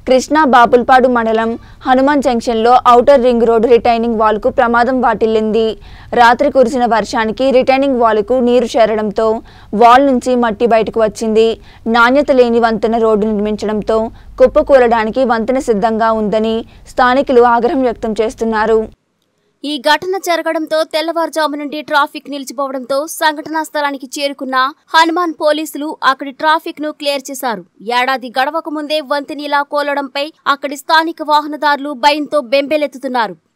కృష్ణా బాపుల్పాడు మండలం హనుమాన్ జంక్షన్లో outer ring road retaining వాల్కు ప్రమాదం వాటిల్లింది రాత్రి కురిసిన వర్షానికి రిటైనింగ్ వాల్కు నీరు చేరడంతో వాల్ నుంచి మట్టి బయటకు వచ్చింది నాణ్యత లేని వంతెన రోడ్డు నిర్మించడంతో కుప్పకూలడానికి వంతెన సిద్ధంగా ఉందని స్థానికులు ఆగ్రహం వ్యక్తం చేస్తున్నారు ఈ ఘటన జరగడంతో తెల్లవారుజాము నుండి ట్రాఫిక్ నిలిచిపోవడంతో సంఘటనా స్థలానికి చేరుకున్న హనుమాన్ పోలీసులు అక్కడి ట్రాఫిక్ ను క్లియర్ చేశారు ఏడాది గడవక ముందే వంతెన ఇలా కోలడంపై అక్కడి స్థానిక వాహనదారులు భయంతో బెంబేలెత్తుతున్నారు